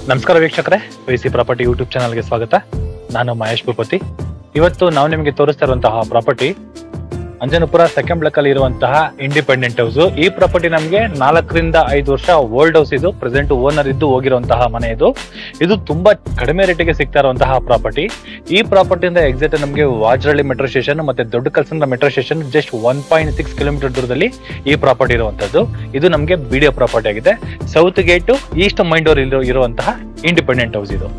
ನಮಸ್ಕಾರ ವೀಕ್ಷಕರೇ V C property YouTube ಚಾನಲ್ಗೆ ಸ್ವಾಗತ ನಾನು ಮಹೇಶ್ ಭೂಪತಿ ಇವತ್ತು ನಾವು ನಿಮಗೆ ತೋರಿಸ್ತಾ ಇರುವಂತಹ ಪ್ರಾಪರ್ಟಿ ಅಂಜನಪುರ ಸೆಕೆಂಡ್ ಬ್ಲಾಕ್ ಅಲ್ಲಿ ಇರುವಂತಹ ಇಂಡಿಪೆಂಡೆಂಟ್ ಹೌಸ್ ಈ ಪ್ರಾಪರ್ಟಿ ನಮಗೆ ನಾಲ್ಕರಿಂದ ಐದು ವರ್ಷ ಓಲ್ಡ್ ಹೌಸ್ ಇದು ಪ್ರೆಸೆಂಟ್ ಓನರ್ ಇದ್ದು ಹೋಗಿರುವಂತಹ ಮನೆ ಇದು ಇದು ತುಂಬಾ ಕಡಿಮೆ ರೇಟಿಗೆ ಸಿಗ್ತಾ ಇರುವಂತಹ ಪ್ರಾಪರ್ಟಿ ಈ ಪ್ರಾಪರ್ಟಿಯಿಂದ ಎಕ್ಸಾಕ್ಟ್ ನಮಗೆ ವಾಜರಳ್ಳಿ ಮೆಟ್ರೋ ಸ್ಟೇಷನ್ ಮತ್ತೆ Dodda ಕಲ್ಸಂದ್ರ metro station just one point six kilometre ದೂರದಲ್ಲಿ ಈ ಪ್ರಾಪರ್ಟಿ ಇರುವಂತದ್ದು ಇದು ನಮಗೆ ಬಿಡಿಯೋ ಪ್ರಾಪರ್ಟಿ ಆಗಿದೆ ಸೌತ್ ಗೇಟ್ ಈಸ್ಟ್ ಮೈಂಡೋರ್ ಇರೋ ಇರುವಂತಹ ಇಂಡಿಪೆಂಡೆಂಟ್ ಹೌಸ್ ಇದು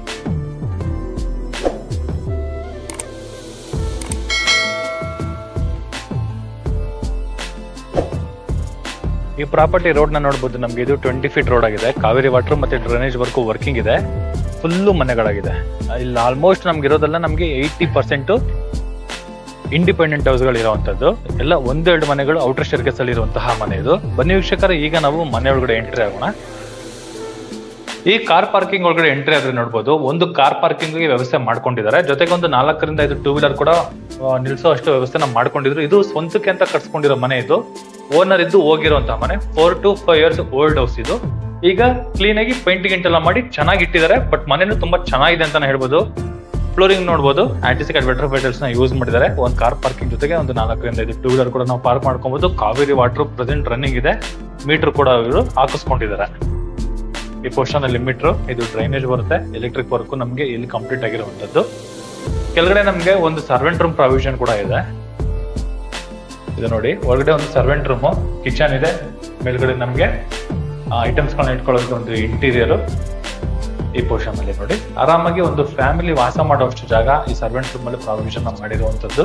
ಈ ಪ್ರಾಪರ್ಟಿ ರೋಡ್ ನ ನೋಡಬಹುದು ನಮ್ಗೆ ಇದು ಟ್ವೆಂಟಿ ಫೀಟ್ ರೋಡ್ ಆಗಿದೆ ಕಾವೇರಿ ವಾಟರ್ ಮತ್ತೆ ಡ್ರೈನೇಜ್ ವರ್ಕ್ ವರ್ಕಿಂಗ್ ಇದೆ ಫುಲ್ಲು ಮನೆಗಳಾಗಿದೆ ಇಲ್ಲಿ ಆಲ್ಮೋಸ್ಟ್ ನಮ್ಗೆ ಇರೋದೆಲ್ಲ ನಮ್ಗೆ ಏಯ್ಟಿ ಪರ್ಸೆಂಟ್ ಇಂಡಿಪೆಂಡೆಂಟ್ ಹೌಸ್ಗಳು ಇರುವಂತದ್ದು ಎಲ್ಲ ಒಂದೆರಡು ಮನೆಗಳು ಔಟರ್ ಸ್ಟೇರ್ಕೇಸ್ ಅಲ್ಲಿ ಇರುವಂತಹ ಮನೆ ಇದು ಬನ್ನಿ ವೀಕ್ಷಕರ ಈಗ ನಾವು ಮನೆ ಒಳಗಡೆ ಎಂಟ್ರಿ ಆಗೋಣ ಈ ಕಾರ್ ಪಾರ್ಕಿಂಗ್ ಒಳಗಡೆ ಎಂಟ್ರಿ ಆದ್ರೆ ನೋಡ್ಬೋದು ಒಂದು ಕಾರ್ ಪಾರ್ಕಿಂಗ್ ವ್ಯವಸ್ಥೆ ಮಾಡ್ಕೊಂಡಿದ್ದಾರೆ ಜೊತೆಗೆ ಒಂದು ನಾಲ್ಕರಿಂದ ಐದು ಟೂ ವೀಲರ್ ಕೂಡ ಆ, ನಿಲ್ಸೋ ಅಷ್ಟು ವ್ಯವಸ್ಥೆನ ಮಾಡ್ಕೊಂಡಿದ್ರು ಇದು ಸ್ವಂತಕ್ಕೆ ಅಂತ ಕಟ್ಸ್ಕೊಂಡಿರೋ ಮನೆ ಇದು ಓನರ್ ಇದ್ದು ಹೋಗಿರುವಂತಹ ಮನೆ four to five years old house ಇದು ಈಗ ಕ್ಲೀನ್ ಆಗಿ ಪೇಂಟಿಂಗ್ ಎಲ್ಲ ಮಾಡಿ ಚೆನ್ನಾಗಿ ಇಟ್ಟಿದ್ದಾರೆ ಬಟ್ ಮನೆನೂ ತುಂಬಾ ಚೆನ್ನಾಗಿದೆ ಅಂತಾನೆ ಹೇಳ್ಬೋದು ಫ್ಲೋರಿಂಗ್ ನೋಡಬಹುದು ಆಂಟಿಸಿಕ್ ಅಡ್ವೆಟರ್ ಫೈಟರ್ಸ್ ನ ಯೂಸ್ ಮಾಡಿದ್ದಾರೆ ಒಂದು ಕಾರ್ ಪಾರ್ಕಿಂಗ್ ಜೊತೆಗೆ ಒಂದು ನಾಲ್ಕರಿಂದ ಐದು ಟೂ ವೀಲರ್ ಕೂಡ ನಾವು ಪಾರ್ಕ್ ಮಾಡ್ಕೊಬಹುದು ಕಾವೇರಿ ವಾಟರ್ ಪ್ರೆಸೆಂಟ್ ರನ್ನಿಂಗ್ ಇದೆ ಮೀಟರ್ ಕೂಡ ಇವರು ಹಾಕಿಸ್ಕೊಂಡಿದ್ದಾರೆ ಈ ಪೋರ್ಷನ್ ಅಲ್ಲಿ ಮೀಟರ್ ಇದು ಡ್ರೈನೇಜ್ ಬರುತ್ತೆ ಎಲೆಕ್ಟ್ರಿಕ್ ವರ್ಕ್ ನಮಗೆ ಇಲ್ಲಿ ಕಂಪ್ಲೀಟ್ ಆಗಿರುವಂತದ್ದು ಕೆಳಗಡೆ ನಮಗೆ ಒಂದು ಸರ್ವೆಂಟ್ ರೂಮ್ ಪ್ರಾವಿಷನ್ ಕೂಡ ಇದೆ ಇದು ನೋಡಿ ಒಳಗಡೆ ಒಂದು ಸರ್ವೆಂಟ್ ರೂಮ್ ಕಿಚನ್ ಇದೆ ಮೇಲ್ಗಡೆ ನಮಗೆ ಐಟಮ್ಸ್ ಗಳನ್ನ ಇಟ್ಕೊಳ್ಳೋದಕ್ಕೆ ಒಂದು ಇಂಟೀರಿಯರ್ ಈ ಪೋರ್ಷನ್ ಅಲ್ಲಿ ನೋಡಿ ಆರಾಮಾಗಿ ಒಂದು ಫ್ಯಾಮಿಲಿ ವಾಸ ಮಾಡುವಷ್ಟು ಜಾಗ ಈ ಸರ್ವೆಂಟ್ ರೂಮ್ ಅಲ್ಲಿ ಪ್ರಾವಿಷನ್ ಮಾಡಿರುವಂತದ್ದು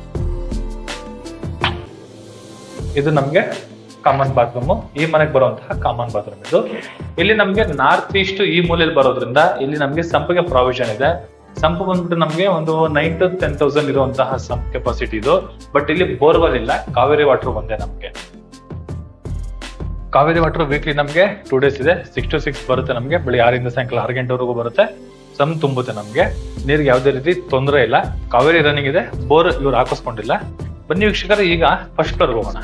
ಇದು ನಮ್ಗೆ ಕಾಮನ್ ಬಾತ್ರೂಮ್ ಈ ಮನೆಗೆ ಬರುವಂತಹ ಕಾಮನ್ ಬಾತ್ರೂಮ್ ಇದು ಇಲ್ಲಿ ನಮ್ಗೆ ನಾರ್ತ್ ಈಸ್ಟ್ ಈ ಮೂಲೆಯಲ್ಲಿ ಬರೋದ್ರಿಂದ ಇಲ್ಲಿ ನಮ್ಗೆ ಸಂಪಿಗೆ ಪ್ರಾವಿಷನ್ ಇದೆ ಸಂಪ್ ಬಂದ್ಬಿಟ್ಟು ನಮ್ಗೆ ಒಂದು ನೈನ್ ಟು ಟೆನ್ ತೌಸಂಡ್ ಇರುವಂತಹ ಸಂಪ್ ಕೆಪಾಸಿಟಿ ಇದು ಬಟ್ ಇಲ್ಲಿ ಬೋರ್ವೆಲ್ ಇಲ್ಲ ಕಾವೇರಿ ವಾಟರ್ ಒಂದೇ ನಮ್ಗೆ ಕಾವೇರಿ ವಾಟರ್ ವೀಕ್ಲಿ ನಮ್ಗೆ ಟೂ ಡೇಸ್ ಇದೆ ಸಿಕ್ಸ್ ಟು ಸಿಕ್ಸ್ ಬರುತ್ತೆ ನಮ್ಗೆ ಬೆಳಿಗ್ಗೆ ಆರಿಂದ ಸಾಯಂಕಾಲ ಆರು ಗಂಟೆವರೆಗೂ ಬರುತ್ತೆ ಸಮ್ ತುಂಬುತ್ತೆ ನಮ್ಗೆ ನೀರಿಗೆ ಯಾವುದೇ ರೀತಿ ತೊಂದರೆ ಇಲ್ಲ ಕಾವೇರಿ ರನ್ನಿಂಗ್ ಇದೆ ಬೋರ್ ಇವ್ರು ಹಾಕಿಸ್ಕೊಂಡಿಲ್ಲ ಬನ್ನಿ ವೀಕ್ಷಕರ ಈಗ ಫಸ್ಟ್ ಫ್ಲೋರ್ ಹೋಗೋಣ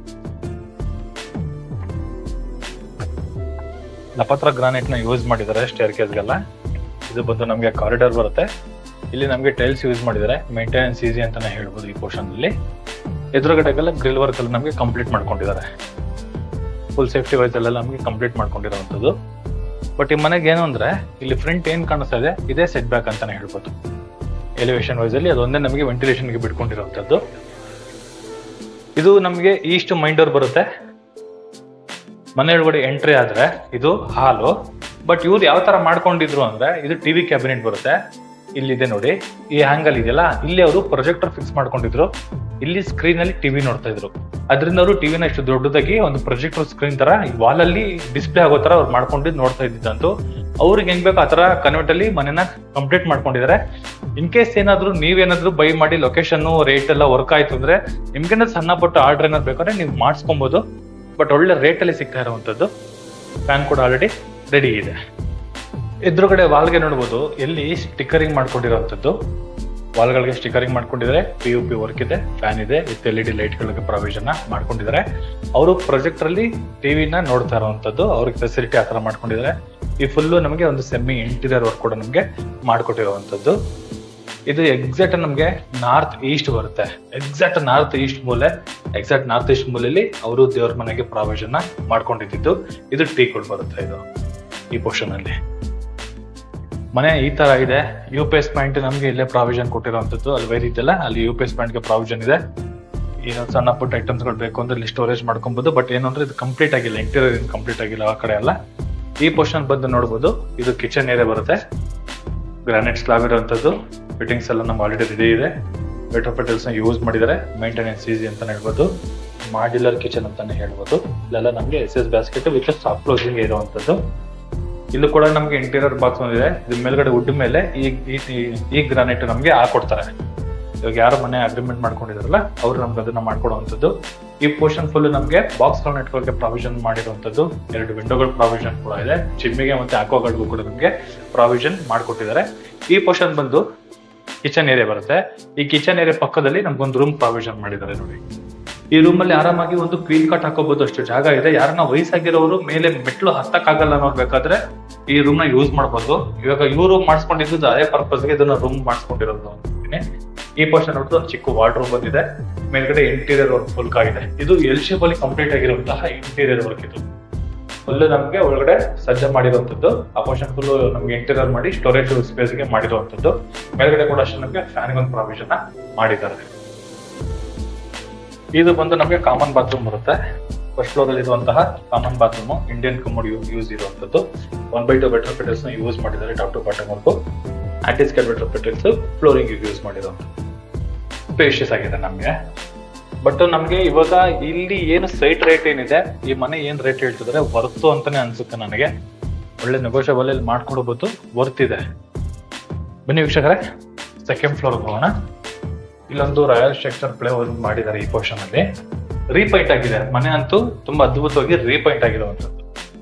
ನಪತ್ರ ಗ್ರಾನೈಟ್ ನ ಯೂಸ್ ಮಾಡಿದ್ದಾರೆ ಸ್ಟೇರ್ ಕೇಸ್ಗೆಲ್ಲ ಇದು ಬಂದು ನಮಗೆ ಕಾರಿಡಾರ್ ಬರುತ್ತೆ ಇಲ್ಲಿ ನಮಗೆ ಟೈಲ್ಸ್ ಯೂಸ್ ಮಾಡಿದ್ದಾರೆ ಮೇಂಟೆನೆನ್ಸ್ ಈಸಿ ಅಂತಾನೆ ಹೇಳ್ಬೋದು ಈ ಪೋರ್ಷನ್ ಅಲ್ಲಿ ಎದುರುಗಡೆಗೆಲ್ಲ ಗ್ರಿಲ್ ವರ್ಕ್ ಅಲ್ಲಿ ನಮಗೆ ಕಂಪ್ಲೀಟ್ ಮಾಡ್ಕೊಂಡಿದ್ದಾರೆ ಫುಲ್ ಸೇಫ್ಟಿ ವೈಸ್ ಎಲ್ಲ ನಮಗೆ ಕಂಪ್ಲೀಟ್ ಮಾಡ್ಕೊಂಡಿರೋವಂಥದ್ದು ಬಟ್ ಈ ಮನೆಗೆ ಏನು ಅಂದ್ರೆ ಇಲ್ಲಿ ಫ್ರಂಟ್ ಏನ್ ಕಾಣಿಸ್ತಾ ಇದೆ ಇದೇ ಸೆಟ್ ಬ್ಯಾಕ್ ಅಂತಾನೆ ಹೇಳ್ಬೋದು ಎಲಿವೇಶನ್ ವೈಸ್ ಅಲ್ಲಿ ಅದೊಂದೇ ನಮಗೆ ವೆಂಟಿಲೇಷನ್ಗೆ ಬಿಟ್ಕೊಂಡಿರುವಂಥದ್ದು ಇದು ನಮಗೆ ಈಸ್ಟ್ ಮೈಂಡೋರ್ ಬರುತ್ತೆ ಮನೆ ಒಳಗಡೆ ಎಂಟ್ರಿ ಆದ್ರೆ ಇದು ಹಾಲು ಬಟ್ ಇವ್ರು ಯಾವ ತರ ಮಾಡ್ಕೊಂಡಿದ್ರು ಅಂದ್ರೆ ಇದು ಟಿವಿ ಕ್ಯಾಬಿನೆಟ್ ಬರುತ್ತೆ ಇಲ್ಲಿದೆ ನೋಡಿ ಈ ಹ್ಯಾಂಗಲ್ ಇದೆಯಲ್ಲ ಇಲ್ಲಿ ಅವರು ಪ್ರೊಜೆಕ್ಟರ್ ಫಿಕ್ಸ್ ಮಾಡ್ಕೊಂಡಿದ್ರು ಇಲ್ಲಿ ಸ್ಕ್ರೀನ್ ಅಲ್ಲಿ ಟಿವಿ ನೋಡ್ತಾ ಇದ್ರು ಅದರಿಂದ ಅವರು ಟಿವಿನ ಇಷ್ಟು ದೊಡ್ಡದಾಗಿ ಒಂದು ಪ್ರೊಜೆಕ್ಟರ್ ಸ್ಕ್ರೀನ್ ತರ ವಾಲ್ ಅಲ್ಲಿ ಡಿಸ್ಪ್ಲೇ ಆಗೋ ತರ ಅವ್ರು ಮಾಡ್ಕೊಂಡು ನೋಡ್ತಾ ಇದ್ದಿದ್ದಂತು ಅವ್ರಿಗೆ ಹೆಂಗ್ ಬೇಕು ಆ ತರ ಕನ್ವರ್ಟ್ ಅಲ್ಲಿ ಮನೆನ ಕಂಪ್ಲೀಟ್ ಮಾಡ್ಕೊಂಡಿದ್ದಾರೆ ಇನ್ ಕೇಸ್ ಏನಾದ್ರು ನೀವೇನಾದ್ರೂ ಬೈ ಮಾಡಿ ಲೊಕೇಶನ್ ರೇಟ್ ಎಲ್ಲ ವರ್ಕ್ ಆಯ್ತು ಅಂದ್ರೆ ನಿಮ್ಗೇನ ಸಣ್ಣ ಪುಟ್ಟ ಆರ್ಡರ್ ಏನಾದ್ರು ಬೇಕಾದ್ರೆ ನೀವು ಮಾಡಿಸ್ಕೊಬಹುದು ಬಟ್ ಒಳ್ಳೆ ರೇಟ್ ಅಲ್ಲಿ ಸಿಗ್ತಾ ಇರುವಂತದ್ದು ಫ್ಯಾನ್ ಕೂಡ ಆಲ್ರೆಡಿ ರೆಡಿ ಇದೆ ಎದುರುಗಡೆ ವಾಲ್ಗೆ ನೋಡ್ಬೋದು ಎಲ್ಲಿ ಸ್ಟಿಕರಿಂಗ್ ಮಾಡ್ಕೊಂಡಿರುವಂತದ್ದು ವಾಲ್ಗಳಿಗೆ ಸ್ಟಿಕರಿಂಗ್ ಮಾಡ್ಕೊಂಡಿದ್ದಾರೆ ಪಿ ಯು ಪಿ ವರ್ಕ್ ಇದೆ ಫ್ಯಾನ್ ಇದೆ ವಿತ್ ಎಲ್ ಇ ಡಿ ಲೈಟ್ಗಳಿಗೆ ಪ್ರಾವಿಷನ್ ಮಾಡ್ಕೊಂಡಿದ್ದಾರೆ ಅವರು ಪ್ರೊಜೆಕ್ಟರ್ ಅಲ್ಲಿ ಟಿವಿನ ನೋಡ್ತಾ ಇರುವಂತದ್ದು ಅವ್ರಿಗೆ ಫೆಸಿಲಿಟಿ ಆ ತರ ಮಾಡ್ಕೊಂಡಿದ್ದಾರೆ ಈ ಫುಲ್ಲು ನಮಗೆ ಒಂದು ಸೆಮಿ ಇಂಟೀರಿಯರ್ ವರ್ಕ್ ಕೂಡ ನಮಗೆ ಮಾಡಿಕೊಟ್ಟಿರುವಂತದ್ದು ಇದು ಎಕ್ಸಾಕ್ಟ್ ನಮಗೆ ನಾರ್ತ್ ಈಸ್ಟ್ ಬರುತ್ತೆ ಎಕ್ಸಾಕ್ಟ್ ನಾರ್ತ್ ಈಸ್ಟ್ ಮೂಲೆ ಎಕ್ಸಾಕ್ಟ್ ನಾರ್ತ್ ಈಸ್ಟ್ ಮೂಲೆಯಲ್ಲಿ ಅವರು ದೇವ್ರ ಮನೆಗೆ ಪ್ರಾವಿಷನ್ ಮಾಡ್ಕೊಂಡಿದ್ದು ಇದು ಟೀ ಕೊಡ್ ಬರುತ್ತೆ ಇದು ಈ ಪೋರ್ಷನ್ ಅಲ್ಲಿ ಮನೆ ಈ ತರ ಇದೆ ಯು ಪಿ ಎಸ್ ಪಾಯಿಂಟ್ ನಮಗೆ ಇಲ್ಲೇ ಪ್ರಾವಿಷನ್ ಕೊಟ್ಟಿರುವಂತದ್ದು ಅಲ್ಲಿ ವೈರ್ ಇದೆಯಲ್ಲ ಅಲ್ಲಿ ಯು ಪಿ ಎಸ್ ಪಾಯಿಂಟ್ಗೆ ಪ್ರಾವಿಷನ್ ಇದೆ ಏನೋ ಸಣ್ಣ ಪುಟ್ಟ ಐಟಮ್ಸ್ ಗಳು ಬೇಕು ಅಂದ್ರೆ ಇಲ್ಲಿ ಸ್ಟೋರೇಜ್ ಮಾಡ್ಕೊಬಹುದು ಬಟ್ ಏನು ಅಂದ್ರೆ ಇದು ಕಂಪ್ಲೀಟ್ ಆಗಿಲ್ಲ ಇಂಟೀರಿಯರ್ ಕಂಪ್ಲೀಟ್ ಆಗಿಲ್ಲ ಆ ಕಡೆ ಎಲ್ಲ ಈ ಪೋರ್ಷನ್ ಬಂದು ನೋಡಬಹುದು ಇದು ಕಿಚನ್ ಏರಿಯಾ ಬರುತ್ತೆ ಗ್ರಾನೈಟ್ ಸ್ಲಾಬ್ ಇರುವಂತದ್ದು ಫಿಟ್ಟಿಂಗ್ಸ್ ಎಲ್ಲ ನಮ್ಮ ಆಲ್ರೆಡಿ ರೆಡಿ ಇದೆ ಬೆಟರ್ ಪೆಟಲ್ಸ್ ನ ಯೂಸ್ ಮಾಡಿದ್ದಾರೆ ಮೇಂಟೆನೆನ್ಸ್ ಈಸಿ ಅಂತಾನೆ ಹೇಳ್ಬೋದು ಮಾಡ್ಯುಲರ್ ಕಿಚನ್ ಅಂತಾನೆ ಹೇಳ್ಬೋದು ಇಲ್ಲೆಲ್ಲ ನಮಗೆ S S basket with soft closing ಇರುವಂತದ್ದು ಇಲ್ಲೂ ಕೂಡ ನಮಗೆ ಇಂಟೀರಿಯರ್ ಬಾಕ್ಸ್ ಬಂದಿದೆ ಇದು ಮೇಲ್ಗಡೆ ವುಡ್ ಮೇಲೆ ಈ ಈ- ಈ ಗ್ರಾನೈಟ್ ನಮಗೆ ಹಾಕೊಡ್ತಾರೆ ಇವಾಗ ಯಾರು ಮನೆ ಅಗ್ರಿಮೆಂಟ್ ಮಾಡ್ಕೊಂಡಿದಾರಲ್ಲ ಅವ್ರು ನಮ್ಗೆ ಅದನ್ನ ಮಾಡ್ಕೊಡುವಂಥದ್ದು ಈ ಪೋರ್ಷನ್ ಫುಲ್ ನಮಗೆ ಬಾಕ್ಸ್ ಗಳನ್ನ ಇಟ್ಕೊಳ್ಳೋಕೆ ಪ್ರಾವಿಷನ್ ಮಾಡಿರುವಂತದ್ದು ಎರಡು ವಿಂಡೋಗಳ ಪ್ರಾವಿಷನ್ ಕೂಡ ಇದೆ ಚಿಮ್ಮಿಗೆ ಮತ್ತೆ ಆಕ್ವಾಗಾರ್ಡ್ಗೂ ಕೂಡ ನಮಗೆ ಪ್ರಾವಿಷನ್ ಮಾಡಿಕೊಟ್ಟಿದ್ದಾರೆ ಈ ಪೋರ್ಷನ್ ಬಂದು ಕಿಚನ್ ಏರಿಯಾ ಬರುತ್ತೆ ಈ ಕಿಚನ್ ಏರಿಯಾ ಪಕ್ಕದಲ್ಲಿ ನಮ್ಗೊಂದು ರೂಮ್ ಪ್ರಾವಿಷನ್ ಮಾಡಿದ್ದಾರೆ ನೋಡಿ ಈ ರೂಮ್ ಅಲ್ಲಿ ಆರಾಮಾಗಿ ಒಂದು ಕ್ವೀನ್ ಕಟ್ ಹಾಕೋಬಹುದು ಅಷ್ಟು ಜಾಗ ಇದೆ ಯಾರನ್ನ ವಯಸ್ಸಾಗಿರೋರು ಮೇಲೆ ಮೆಟ್ಲು ಹತ್ತಕ್ಕಾಗಲ್ಲ ನೋಡ್ಬೇಕಾದ್ರೆ ಈ ರೂಮ್ ನ ಯೂಸ್ ಮಾಡಬಹುದು ಇವಾಗ ಇವರು ಮಾಡಿಸ್ಕೊಂಡಿದ್ದು ಅದೇ ಪರ್ಪಸ್ ಗೆ ಇದನ್ನ ರೂಮ್ ಮಾಡಿಸ್ಕೊಂಡಿರೋದು ಅಂತೀನಿ ಈ ಪೋರ್ಷನ್ ನೋಡಿದ್ರೆ ಒಂದು ಚಿಕ್ಕ ವಾರ್ಡ್ ಬಂದಿದೆ ಮೇಲ್ಗಡೆ ಇಂಟೀರಿಯರ್ ವರ್ಕ್ ಫುಲ್ ಆಗಿದೆ ಇದು ಎಲ್ ಶೇಪ್ ಅಲ್ಲಿ ಕಂಪ್ಲೀಟ್ ಆಗಿರುವಂತಹ ಇಂಟೀರಿಯರ್ ವರ್ಕ್ ಇದು ಫುಲ್ ನಮ್ಗೆ ಒಳಗಡೆ ಸಜ್ಜೆ ಮಾಡಿರುವಂತದ್ದು ಆ ಪೋರ್ಷನ್ ಫುಲ್ ನಮ್ಗೆ ಇಂಟೀರಿಯರ್ ಮಾಡಿ ಸ್ಟೋರೇಜ್ ಸ್ಪೇಸ್ ಗೆ ಮಾಡಿರುವಂತದ್ದು ಮೇಲ್ಗಡೆ ಕೂಡ ಅಷ್ಟೇ ನಮ್ಗೆ ಫ್ಯಾನ್ ಒಂದು ಪ್ರಾವಿಷನ್ ಮಾಡಿದ್ದಾರೆ ಇದು ಬಂದು ನಮಗೆ ಕಾಮನ್ ಬಾತ್ರೂಮ್ ಬರುತ್ತೆ ಫಸ್ಟ್ ಫ್ಲೋರ್ ಅಲ್ಲಿ ಇರುವಂತಹ common bathroom Indian commode use ಇರುವಂತದ್ದು ಒನ್ ಬೈ ಟು ಬೆಟರ್ ಪೆಟಲ್ಸ್ ನ ಯೂಸ್ ಮಾಡಿದ್ದಾರೆ ಟಾಪ್ ಟು ಬಾಟಮ್ ವರ್ಗು ಆಂಟಿಸ್ಕೇಟ್ ಬೆಟರ್ ಪೆಟಲ್ಸ್ ಫ್ಲೋರಿಂಗ್ ಯೂಸ್ ಮಾಡಿರುವಂತದ್ದು ಸ್ಪೇಷಿಯಸ್ ಆಗಿದೆ ನಮ್ಗೆ ಬಟ್ ನಮ್ಗೆ ಇವಾಗ ಇಲ್ಲಿ ಏನು ಸೈಟ್ ರೇಟ್ ಏನಿದೆ ಈ ಮನೆ ಏನ್ ರೇಟ್ ಹೇಳ್ತಿದ್ರೆ ವರ್ತು ಅಂತಾನೆ ಅನ್ಸುತ್ತೆ ನನಗೆ ಒಳ್ಳೆ ನೆಗೋಷಿಯಬಲ್ ಅಲ್ಲಿ ಮಾಡ್ಕೊಡ್ಬೋದು ವರ್ತ್ ಇದೆ ಬನ್ನಿ ವೀಕ್ಷಕರೇ ಸೆಕೆಂಡ್ ಫ್ಲೋರ್ ಹೋಗೋಣ ಇಲ್ಲೊಂದು ರಾಯಲ್ ಸ್ಟ್ರಕ್ಚರ್ ಪ್ಲೇ ಒಂದು ಮಾಡಿದ್ದಾರೆ ಈ ಪೋರ್ಷನ್ ಅಲ್ಲಿ ರೀಪೈಂಟ್ ಆಗಿದೆ ಮನೆ ಅಂತೂ ತುಂಬಾ ಅದ್ಭುತವಾಗಿ ರೀಪೈಂಟ್ ಆಗಿರುವಂತದ್ದು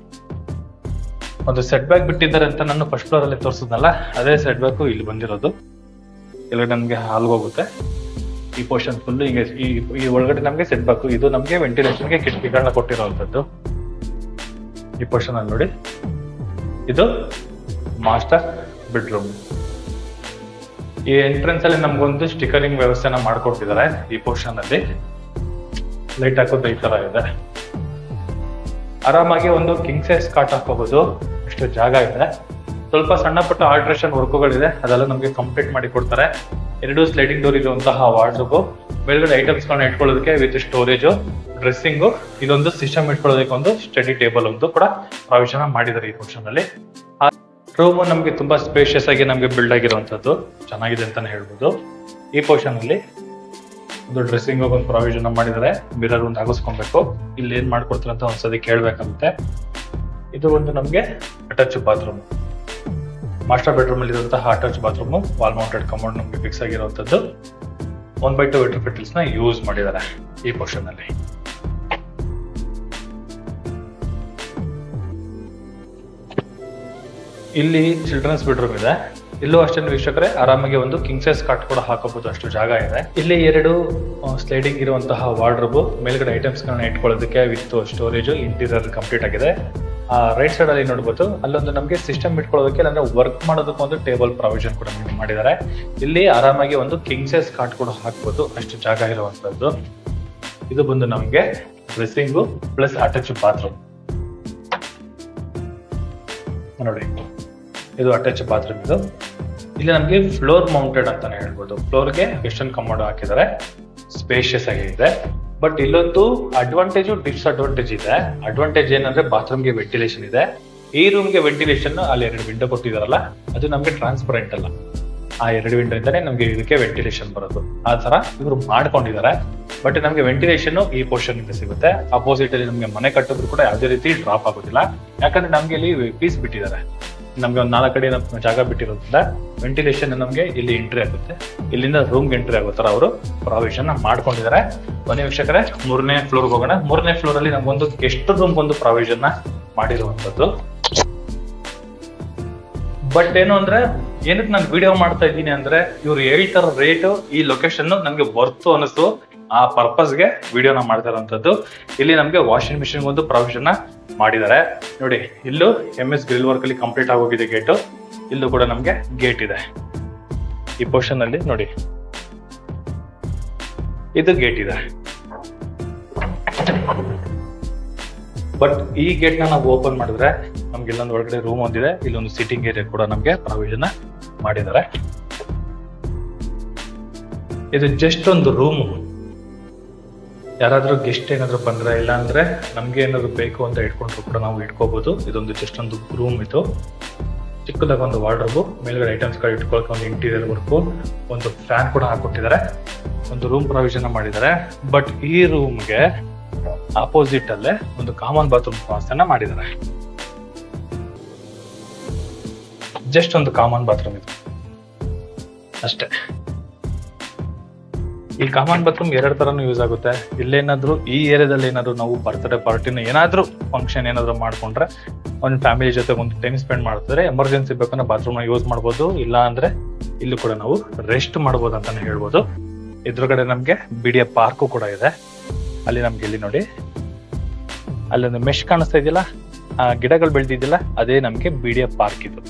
ಒಂದು ಸೆಟ್ ಬ್ಯಾಕ್ ಬಿಟ್ಟಿದ್ದಾರೆ ಅಂತ ನಾನು ಫಸ್ಟ್ ಫ್ಲೋರ್ ಅಲ್ಲಿ ತೋರಿಸಿದ್ನಲ್ಲ ಅದೇ ಸೆಟ್ ಬ್ಯಾಕ್ ಇಲ್ಲಿ ಬಂದಿರೋದು ಇಲ್ಲಿ ನಮ್ಗೆ ಹಾಲ್ಗೆ ಹೋಗುತ್ತೆ ಈ ಪೋರ್ಷನ್ ಫುಲ್ ಹಿಂಗೆ ಈ ಈ ಒಳಗಡೆ ನಮ್ಗೆ ಸೆಟ್ ಬ್ಯಾಕ್ ಇದು ನಮ್ಗೆ ವೆಂಟಿಲೇಷನ್ಗೆ ಕಿಟಕಿಗಳನ್ನ ಕೊಟ್ಟಿರುವಂತದ್ದು ಈ ಪೋರ್ಷನ್ ಅಲ್ಲಿ ನೋಡಿ ಇದು ಮಾಸ್ಟರ್ ಬೆಡ್ರೂಮ್ ಈ ಎಂಟ್ರೆನ್ಸ್ ಅಲ್ಲಿ ನಮ್ಗೊಂದು ಸ್ಟಿಕರಿಂಗ್ ವ್ಯವಸ್ಥೆನ ಮಾಡ್ಕೊಟ್ಟಿದ್ದಾರೆ ಈ ಪೋರ್ಷನ್ ಅಲ್ಲಿ ಲೈಟ್ ಹಾಕೋದು ಈ ತರ ಇದೆ ಆರಾಮಾಗಿ ಒಂದು ಕಿಂಗ್ ಸೈಜ್ ಕಾಟ್ ಹಾಕೋಬಹುದು ಅಷ್ಟು ಜಾಗ ಇದೆ ಸ್ವಲ್ಪ ಸಣ್ಣ ಪುಟ್ಟ ಆಲ್ಟ್ರೇಷನ್ ವರ್ಕ್ಗಳಿದೆ ಅದೆಲ್ಲ ನಮಗೆ ಕಂಪ್ಲೀಟ್ ಮಾಡಿ ಕೊಡ್ತಾರೆ ಎರಡು ಸ್ಲೈಡಿಂಗ್ ಡೋರ್ ಇರುವಂತಹ ವಾರ್ಡ್ರೋಬ್ ಮೇಲ್ಗಡೆ ಐಟಮ್ಸ್ ಗಳನ್ನ ಇಟ್ಕೊಳ್ಳೋದಕ್ಕೆ ವಿತ್ ಸ್ಟೋರೇಜ್ ಡ್ರೆಸ್ಸಿಂಗ್ ಇದೊಂದು ಸಿಸ್ಟಮ್ ಇಟ್ಕೊಳ್ಳೋದಕ್ಕೆ ಒಂದು ಸ್ಟಡಿ ಟೇಬಲ್ ಒಂದು ಕೂಡ ಪ್ರಾವಿಷನ್ ಮಾಡಿದ್ದಾರೆ ಈ ಪೋರ್ಷನ್ ಅಲ್ಲಿ ರೂಮ್ ನಮ್ಗೆ ತುಂಬಾ ಸ್ಪೇಷಿಯಸ್ ಆಗಿ ನಮ್ಗೆ ಬಿಲ್ಡ್ ಆಗಿರುವಂತದ್ದು ಚೆನ್ನಾಗಿದೆ ಅಂತಾನೆ ಹೇಳ್ಬೋದು ಈ ಪೋರ್ಷನ್ ಅಲ್ಲಿ ಒಂದು ಡ್ರೆಸ್ಸಿಂಗ್ ಒಂದು ಪ್ರಾವಿಷನ್ ಮಾಡಿದ್ದಾರೆ ಮಿರರ್ ಒಂದು ಹಾಕಿಸ್ಕೊಬೇಕು ಇಲ್ಲಿ ಏನ್ ಮಾಡ್ಕೊಡ್ತಾರೆ ಅಂತ ಒಂದ್ಸತಿ ಕೇಳ್ಬೇಕಂತೆ ಇದು ಒಂದು ನಮ್ಗೆ ಅಟ್ಯಾಚ್ ಬಾತ್ರೂಮ್ ಮಾಸ್ಟರ್ ಬೆಡ್ರೂಮ್ ಅಲ್ಲಿ ಇರುವಂತಹ attach bathroom wall mounted commode ನಮ್ಗೆ ಫಿಕ್ಸ್ ಆಗಿರುವಂತದ್ದು one by two vitrified tiles ನ ಯೂಸ್ ಮಾಡಿದ್ದಾರೆ ಈ ಪೋರ್ಷನ್ ಅಲ್ಲಿ ಇಲ್ಲಿ ಚಿಲ್ಡ್ರನ್ಸ್ ಬೆಡ್ರೂಮ್ ಇದೆ ಇಲ್ಲೂ ಅಷ್ಟೇ ವೀಕ್ಷಕರೇ ಆರಾಮಾಗಿ ಒಂದು ಕಿಂಗ್ ಸೈಜ್ ಕಾಟ್ ಕೂಡ ಹಾಕೋಬಹುದು ಅಷ್ಟು ಜಾಗ ಇದೆ ಇಲ್ಲಿ ಎರಡು ಸ್ಲೈಡಿಂಗ್ ಇರುವಂತಹ ವಾರ್ಡ್ರೋಬ್ ಮೇಲ್ಗಡೆ ಐಟಮ್ಸ್ ಗಳನ್ನ ಇಟ್ಕೊಳ್ಳೋದಕ್ಕೆ ವಿತ್ ಸ್ಟೋರೇಜ್ ಇಂಟೀರಿಯರ್ ಕಂಪ್ಲೀಟ್ ಆಗಿದೆ ರೈಟ್ ಸೈಡ್ ಅಲ್ಲಿ ನೋಡ್ಬೋದು ಅಲ್ಲೊಂದು ನಮಗೆ ಸಿಸ್ಟಮ್ ಇಟ್ಕೊಳ್ಳೋದಕ್ಕೆ ಅಂದ್ರೆ ವರ್ಕ್ ಮಾಡೋದಕ್ಕೆ ಒಂದು ಟೇಬಲ್ ಪ್ರಾವಿಷನ್ ಕೂಡ ನಮಗೆ ಮಾಡಿದ್ದಾರೆ ಇಲ್ಲಿ ಆರಾಮಾಗಿ ಒಂದು ಕಿಂಗ್ ಸೈಜ್ ಕಾಟ್ ಕೂಡ ಹಾಕ್ಬೋದು ಅಷ್ಟು ಜಾಗ ಇರುವಂತದ್ದು ಇದು ಬಂದು ನಮಗೆ ಡ್ರೆಸ್ಸಿಂಗು ಪ್ಲಸ್ ಅಟ್ಯಾಚ್ ಬಾತ್ರೂಮ್ ನೋಡಿ ಇದು ಅಟ್ಯಾಚ್ ಬಾತ್ರೂಮ್ ಇದು ಇಲ್ಲಿ ನಮಗೆ ಫ್ಲೋರ್ ಮೌಂಟೆಡ್ ಅಂತಾನೆ ಹೇಳ್ಬೋದು ಫ್ಲೋರ್ಗೆ ವೆಸ್ಟರ್ನ್ ಕಮೋಡ್ ಹಾಕಿದ್ದಾರೆ ಸ್ಪೇಷಿಯಸ್ ಆಗಿದೆ ಬಟ್ ಇಲ್ಲೊಂದು ಅಡ್ವಾಂಟೇಜು ಡಿಸ್ಅಡ್ವಾಂಟೇಜ್ ಇದೆ ಅಡ್ವಾಂಟೇಜ್ ಏನಂದ್ರೆ ಬಾತ್ರೂಮ್ಗೆ ವೆಂಟಿಲೇಷನ್ ಇದೆ ಈ ರೂಮ್ಗೆ ವೆಂಟಿಲೇಷನ್ ಅಲ್ಲಿ ಎರಡು ವಿಂಡೋ ಕೊಟ್ಟಿದಾರಲ್ಲ ಅದು ನಮಗೆ ಟ್ರಾನ್ಸ್ಪರೆಂಟ್ ಅಲ್ಲ ಆ ಎರಡು ವಿಂಡೋ ಇಂದಾನೆ ನಮಗೆ ಇದಕ್ಕೆ ವೆಂಟಿಲೇಷನ್ ಬರೋದು ಆ ತರ ಇವರು ಮಾಡ್ಕೊಂಡಿದ್ದಾರೆ ಬಟ್ ನಮಗೆ ವೆಂಟಿಲೇಷನ್ ಈ ಪೋರ್ಷನ್ ಇಂದ ಸಿಗುತ್ತೆ ಅಪೋಸಿಟ್ ಅಲ್ಲಿ ನಮಗೆ ಮನೆ ಕಟ್ಟಿದ್ರು ಕೂಡ ಯಾವುದೇ ರೀತಿ ಡ್ರಾಪ್ ಆಗೋದಿಲ್ಲ ಯಾಕಂದ್ರೆ ನಮ್ಗೆ ಇಲ್ಲಿ ಪೀಸ್ ಬಿಟ್ಟಿದ್ದಾರೆ ನಮ್ಗೆ ಒಂದು ನಾಲ್ಕು ಕಡೆ ನಮ್ಗೆ ಜಾಗ ಬಿಟ್ಟಿರೋದ್ರಿಂದ ವೆಂಟಿಲೇಷನ್ ನಮ್ಗೆ ಇಲ್ಲಿ ಎಂಟ್ರಿ ಆಗುತ್ತೆ ಇಲ್ಲಿಂದ ರೂಮ್ಗೆ ಎಂಟ್ರಿ ಆಗೋ ತರ ಅವರು ಪ್ರಾವಿಷನ್ ಮಾಡ್ಕೊಂಡಿದ್ದಾರೆ ಕೊನೆ ವೀಕ್ಷಕರೇ ಮೂರನೇ ಫ್ಲೋರ್ ಹೋಗೋಣ ಮೂರನೇ ಫ್ಲೋರ್ ಅಲ್ಲಿ ನಮ್ಗೊಂದು ಗೆಸ್ಟ್ ರೂಮ್ ಒಂದು ಪ್ರಾವಿಷನ್ ಮಾಡಿರುವಂತದ್ದು ಬಟ್ ಏನು ಅಂದ್ರೆ ಏನಕ್ಕೆ ನಾನು ವಿಡಿಯೋ ಮಾಡ್ತಾ ಇದ್ದೀನಿ ಅಂದ್ರೆ ಇವ್ರು ಹೇಳ್ತಾರ ರೇಟ್ ಈ ಲೊಕೇಶನ್ ನಮ್ಗೆ ಬರ್ತು ಅನಿಸ್ತು ಆ ಪರ್ಪಸ್ಗೆ ವಿಡಿಯೋನ ಮಾಡ್ತಾ ಇರೋಂಥದ್ದು ಇಲ್ಲಿ ನಮ್ಗೆ ವಾಷಿಂಗ್ ಮಿಷಿನ್ ಒಂದು ಪ್ರಾವಿಷನ್ ಮಾಡಿದ್ದಾರೆ ನೋಡಿ ಇಲ್ಲೂ ಎಂ ಎಸ್ ಗ್ರಿಲ್ ವರ್ಕ್ ಅಲ್ಲಿ ಕಂಪ್ಲೀಟ್ ಆಗೋಗಿದೆ ಗೇಟ್ ಇಲ್ಲೂ ಕೂಡ ನಮ್ಗೆ ಗೇಟ್ ಇದೆ ಈ ಪೋರ್ಷನ್ ಅಲ್ಲಿ ನೋಡಿ ಇದು ಗೇಟ್ ಇದೆ ಬಟ್ ಈ ಗೇಟ್ ನ ನಾವು ಓಪನ್ ಮಾಡಿದ್ರೆ ನಮ್ಗೆ ಇಲ್ಲೊಂದು ಒಳಗಡೆ ರೂಮ್ ಒಂದಿದೆ ಇಲ್ಲೊಂದು ಸಿಟ್ಟಿಂಗ್ ಏರಿಯಾ ಕೂಡ ನಮ್ಗೆ ಪ್ರಾವಿಷನ್ ಮಾಡಿದ್ದಾರೆ ಇದು ಜಸ್ಟ್ ಒಂದು ರೂಮ್ ಯಾರಾದ್ರೂ ಗೆಸ್ಟ್ ಏನಾದ್ರು ಬಂದ್ರೆ ಇಲ್ಲ ಅಂದ್ರೆ ನಮ್ಗೆ ಏನಾದ್ರು ಬೇಕು ಅಂತ ಇಟ್ಕೊಂಡ್ರು ಕೂಡ ನಾವು ಇಟ್ಕೋಬಹುದು ಇದೊಂದು ಜಸ್ಟ್ ಒಂದು ರೂಮ್ ಇದು ಚಿಕ್ಕದಾಗ ಒಂದು ವಾರ್ಡ್ರೋಬ್ ಮೇಲ್ಗಡೆ ಐಟಮ್ಸ್ ಗಳು ಇಟ್ಕೊಳಕ್ಕೆ ಒಂದು ಇಂಟೀರಿಯರ್ ವರ್ಕು ಒಂದು ಫ್ಯಾನ್ ಕೂಡ ಹಾಕೊಟ್ಟಿದ್ದಾರೆ ಒಂದು ರೂಮ್ ಪ್ರಾವಿಷನ್ ಮಾಡಿದ್ದಾರೆ ಬಟ್ ಈ ರೂಮ್ಗೆ ಆಪೋಸಿಟ್ ಅಲ್ಲೇ ಒಂದು ಕಾಮನ್ ಬಾತ್ರೂಮ್ ವ್ಯವಸ್ಥೆನ ಮಾಡಿದ್ದಾರೆ ಜಸ್ಟ್ ಒಂದು ಕಾಮನ್ ಬಾತ್ರೂಮ್ ಇದು ಅಷ್ಟೇ ಈ ಕಾಮನ್ ಬಾತ್ರೂಮ್ ಎರಡು ತರನು ಯೂಸ್ ಆಗುತ್ತೆ ಇಲ್ಲೇನಾದ್ರೂ ಈ ಏರಿಯಾದಲ್ಲಿ ಏನಾದ್ರು ನಾವು ಬರ್ತ್ಡೇ ಪಾರ್ಟಿನ ಏನಾದ್ರೂ ಫಂಕ್ಷನ್ ಏನಾದ್ರು ಮಾಡ್ಕೊಂಡ್ರೆ ಒಂದು ಫ್ಯಾಮಿಲಿ ಜೊತೆ ಒಂದು ಟೈಮ್ ಸ್ಪೆಂಡ್ ಮಾಡ್ತಿದ್ರೆ ಎಮರ್ಜೆನ್ಸಿ ಬೇಕಂದ್ರೆ ಬಾತ್ರೂಮ್ ಯೂಸ್ ಮಾಡ್ಬೋದು ಇಲ್ಲ ಅಂದ್ರೆ ಇಲ್ಲೂ ಕೂಡ ನಾವು ರೆಸ್ಟ್ ಮಾಡ್ಬೋದು ಅಂತಾನೆ ಹೇಳ್ಬೋದು ಇದ್ರಗಡೆ ನಮ್ಗೆ ಬಿಡಿಯ ಪಾರ್ಕು ಕೂಡ ಇದೆ ಅಲ್ಲಿ ನಮ್ಗೆ ಇಲ್ಲಿ ನೋಡಿ ಅಲ್ಲೊಂದು ಮೆಶ್ ಕಾಣಿಸ್ತಾ ಇದೆಯಲ್ಲ ಆ ಗಿಡಗಳು ಬೆಳೆದಿದ್ದಿಲ್ಲ ಅದೇ ನಮ್ಗೆ ಬಿ ಡಿ ಎಫ್ ಪಾರ್ಕ್ ಇದು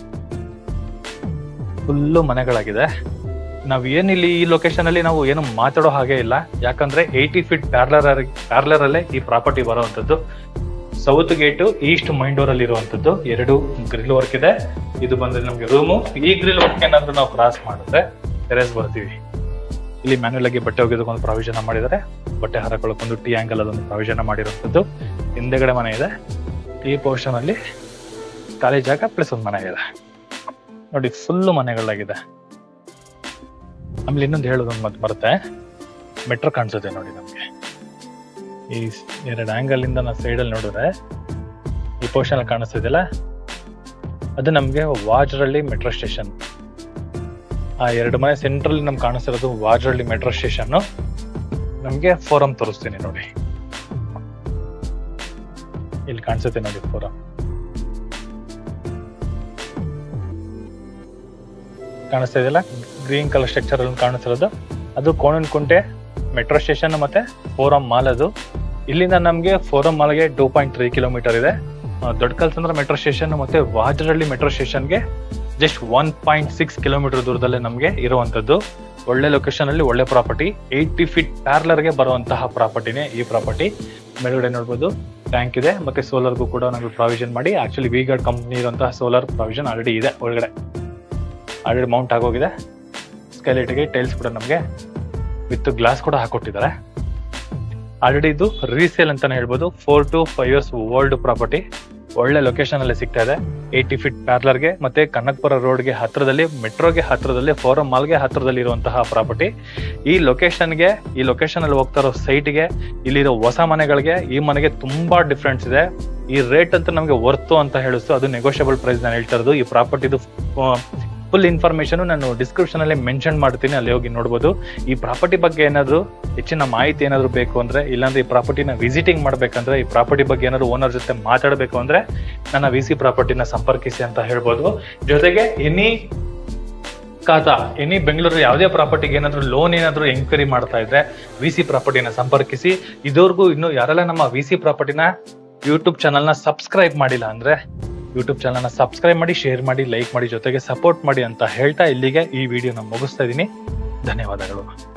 ಫುಲ್ಲು ಮನೆಗಳಾಗಿದೆ ನಾವ್ ಏನಿಲ್ಲಿ ಈ ಲೊಕೇಶನ್ ಅಲ್ಲಿ ನಾವು ಏನು ಮಾತಾಡೋ ಹಾಗೆ ಇಲ್ಲ ಯಾಕಂದ್ರೆ ಏಯ್ಟಿ ಫೀಟ್ ಪ್ಯಾರ್ಲರ್ ಪ್ಯಾರ್ಲರ್ ಅಲ್ಲೇ ಈ ಪ್ರಾಪರ್ಟಿ ಬರುವಂತದ್ದು ಸೌತ್ ಗೇಟ್ ಈಸ್ಟ್ ಮೈಂಡೋರ್ ಅಲ್ಲಿ ಇರುವಂತದ್ದು ಎರಡು ಗ್ರಿಲ್ ವರ್ಕ್ ಇದೆ ಇದು ಬಂದ್ರೆ ನಮ್ಗೆ ರೂಮು ಈ ಗ್ರಿಲ್ ವರ್ಕ್ ಏನಾದ್ರು ನಾವು ಕ್ರಾಸ್ ಮಾಡಿದ್ರೆ ಟೆರೆಸ್ ಬರ್ತೀವಿ ಇಲ್ಲಿ ಮ್ಯಾನ್ಯಲ್ ಆಗಿ ಬಟ್ಟೆ ಒಗೆದಕ್ಕೊಂದು ಪ್ರಾವಿಷನ್ ಮಾಡಿದ್ದಾರೆ ಬಟ್ಟೆ ಹಾರಕೊಳ್ಳೋಕೊಂದು ಟಿ ಆಂಗಲ್ ಅದೊಂದು ಪ್ರಾವಿಷನ್ ಮಾಡಿರುವಂತದ್ದು ಹಿಂದೆಗಡೆ ಮನೆ ಇದೆ ಈ ಪೋರ್ಷನ್ ಅಲ್ಲಿ ಖಾಲಿ ಜಾಗ ಪ್ಲಸ್ ಒಂದು ಮನೆ ಇದೆ ನೋಡಿ ಫುಲ್ಲು ಮನೆಗಳಾಗಿದೆ ಆಮೇಲೆ ಇನ್ನೊಂದು ಹೇಳೋದೊಂದು ಮತ್ತೆ ಬರುತ್ತೆ ಮೆಟ್ರೋ ಕಾಣಿಸುತ್ತೆ ನೋಡಿ ನಮ್ಗೆ ಈ ಎರಡು ಆಂಗಲ್ ಇಂದ ನಾವು ಸೈಡ್ ಅಲ್ಲಿ ನೋಡಿದ್ರೆ ಈ ಪೋರ್ಷನ್ ಕಾಣಿಸ್ತಿದೆಯಲ್ಲ ಅದು ನಮ್ಗೆ ವಾಜ್ರಳ್ಳಿ ಮೆಟ್ರೋ ಸ್ಟೇಷನ್ ಆ ಎರಡು ಮನೆ ಸೆಂಟ್ರಲ್ ನಮ್ಗೆ ಕಾಣಿಸ್ತಿರೋದು ವಾಜ್ರಳ್ಳಿ ಮೆಟ್ರೋ ಸ್ಟೇಷನ್ ನಮ್ಗೆ ಫೋರಂ ತೋರಿಸ್ತೀನಿ ನೋಡಿ ಇಲ್ಲಿ ಕಾಣಿಸುತ್ತೆ ನೋಡಿ ಫೋರಂ ಕಾಣಿಸ್ತಾ ಇದೆಯಲ್ಲ ಗ್ರೀನ್ ಕಲರ್ ಸ್ಟ್ರಕ್ಚರ್ ಅಲ್ಲಿ ಕಾಣಿಸ್ತಿರೋದು ಅದು ಕೋಣನಕುಂಟೆ ಮೆಟ್ರೋ ಸ್ಟೇಷನ್ ಮತ್ತೆ ಫೋರಂ ಮಾಲ್ ಅದು ಇಲ್ಲಿಂದ ನಮ್ಗೆ ಫೋರಂ ಮಾಲ್ಗೆ ಟೂ ಪಾಯಿಂಟ್ ತ್ರೀ ಕಿಲೋಮೀಟರ್ ಇದೆ ಆ, ದೊಡ್ಡ ಕಲ್ಸಂದ್ರ ಮೆಟ್ರೋ ಸ್ಟೇಷನ್ ಮತ್ತೆ ವಾಜರಳ್ಳಿ ಮೆಟ್ರೋ ಸ್ಟೇಷನ್ಗೆ just one point six kilometre ದೂರದಲ್ಲೇ ನಮ್ಗೆ ಇರುವಂತದ್ದು ಒಳ್ಳೆ ಲೊಕೇಶನ್ ಅಲ್ಲಿ ಒಳ್ಳೆ ಪ್ರಾಪರ್ಟಿ ಏಯ್ಟಿ ಫೀಟ್ ಪ್ಯಾರ್ಲರ್ಗೆ ಬರುವಂತಹ ಪ್ರಾಪರ್ಟಿನೇ ಈ ಪ್ರಾಪರ್ಟಿ ಮೇಲ್ಗಡೆ ನೋಡ್ಬೋದು ಟ್ಯಾಂಕ್ ಇದೆ ಮತ್ತೆ ಸೋಲಾರ್ಗೂ ಕೂಡ ನಮಗೆ ಪ್ರಾವಿಷನ್ ಮಾಡಿ ಆಕ್ಚುಲಿ ವಿ ಗಾರ್ಡ್ ಕಂಪ್ನಿ ಇರುವಂತಹ ಸೋಲಾರ್ ಪ್ರಾವಿಷನ್ ಆಲ್ರೆಡಿ ಇದೆ ಒಳಗಡೆ ಆಲ್ರೆಡಿ ಮೌಂಟ್ ಆಗೋಗಿದೆ ಸ್ಕೈಲೈಟ್ಗೆ ಟೈಲ್ಸ್ ಕೂಡ ನಮಗೆ ವಿತ್ ಗ್ಲಾಸ್ ಕೂಡ ಹಾಕೊಟ್ಟಿದ್ದಾರೆ ಆಲ್ರೆಡಿ ಇದು ರೀಸೇಲ್ ಅಂತಾನೆ ಹೇಳ್ಬೋದು four to five years old property ಒಳ್ಳೆ ಲೊಕೇಶನ್ ಅಲ್ಲಿ ಸಿಗ್ತಾ ಇದೆ ಏಯ್ಟಿ ಫೀಟ್ ಪ್ಯಾರ್ಲರ್ಗೆ ಮತ್ತೆ ಕನಕಪುರ ರೋಡ್ಗೆ ಹತ್ರದಲ್ಲಿ ಮೆಟ್ರೋಗೆ ಹತ್ರದಲ್ಲಿ ಫೋರಂ ಮಾಲ್ಗೆ ಹತ್ರದಲ್ಲಿ ಇರುವಂತಹ ಪ್ರಾಪರ್ಟಿ ಈ ಲೊಕೇಶನ್ಗೆ ಈ ಲೊಕೇಶನ್ ಅಲ್ಲಿ ಹೋಗ್ತಾ ಇರೋ ಸೈಟ್ಗೆ ಇಲ್ಲಿರೋ ಹೊಸ ಮನೆಗಳಿಗೆ ಈ ಮನೆಗೆ ತುಂಬಾ ಡಿಫ್ರೆನ್ಸ್ ಇದೆ ಈ ರೇಟ್ ಅಂತ ನಮಗೆ ವರ್ತು ಅಂತ ಹೇಳಿಸ್ತು ಅದು ನೆಗೋಷಿಯಬಲ್ ಪ್ರೈಸ್ ನಾನು ಹೇಳ್ತಾ ಇರೋದು ಈ ಪ್ರಾಪರ್ಟಿದು ಫುಲ್ ಇನ್ಫಾರ್ಮೇಶನ್ ನಾನು ಡಿಸ್ಕ್ರಿಪ್ಷನ್ ಅಲ್ಲಿ ಮೆನ್ಷನ್ ಮಾಡ್ತೀನಿ ಅಲ್ಲಿ ಹೋಗಿ ನೋಡ್ಬೋದು ಈ ಪ್ರಾಪರ್ಟಿ ಬಗ್ಗೆ ಏನಾದ್ರು ಹೆಚ್ಚಿನ ಮಾಹಿತಿ ಏನಾದ್ರು ಬೇಕು ಅಂದ್ರೆ ಇಲ್ಲಾಂದ್ರೆ ಈ ಪ್ರಾಪರ್ಟಿನ ವಿಸಿಟಿಂಗ್ ಮಾಡ್ಬೇಕಂದ್ರೆ ಈ ಪ್ರಾಪರ್ಟಿ ಬಗ್ಗೆ ಏನಾದ್ರು ಓನರ್ ಜೊತೆ ಮಾತಾಡಬೇಕು ಅಂದ್ರೆ ನನ್ನ ವಿ ಸಿ ಪ್ರಾಪರ್ಟಿನ ಸಂಪರ್ಕಿಸಿ ಅಂತ ಹೇಳ್ಬೋದು ಜೊತೆಗೆ ಎನಿ ಖಾತಾ ಎನಿ ಬೆಂಗಳೂರು ಯಾವುದೇ ಪ್ರಾಪರ್ಟಿಗೆ ಏನಾದ್ರು ಲೋನ್ ಏನಾದ್ರು ಎಂಕ್ವೈರಿ ಮಾಡ್ತಾ ಇದ್ರೆ ವಿ ಸಿ ಪ್ರಾಪರ್ಟಿನ ಸಂಪರ್ಕಿಸಿ ಇದುವರೆಗೂ ಇನ್ನು ಯಾರೆಲ್ಲ ನಮ್ಮ ವಿ ಸಿ ಪ್ರಾಪರ್ಟಿನ ಯೂಟ್ಯೂಬ್ ಚಾನಲ್ನ ಸಬ್ಸ್ಕ್ರೈಬ್ ಮಾಡಿಲ್ಲ ಅಂದ್ರೆ ಯೂಟ್ಯೂಬ್ ಚಾನಲ್ನ ಸಬ್ಸ್ಕ್ರೈಬ್ ಮಾಡಿ ಶೇರ್ ಮಾಡಿ ಲೈಕ್ ಮಾಡಿ ಜೊತೆಗೆ ಸಪೋರ್ಟ್ ಮಾಡಿ ಅಂತ ಹೇಳ್ತಾ ಇಲ್ಲಿಗೆ ಈ ವಿಡಿಯೋನ ಮುಗಿಸ್ತಾ ಇದ್ದೀನಿ ಧನ್ಯವಾದಗಳು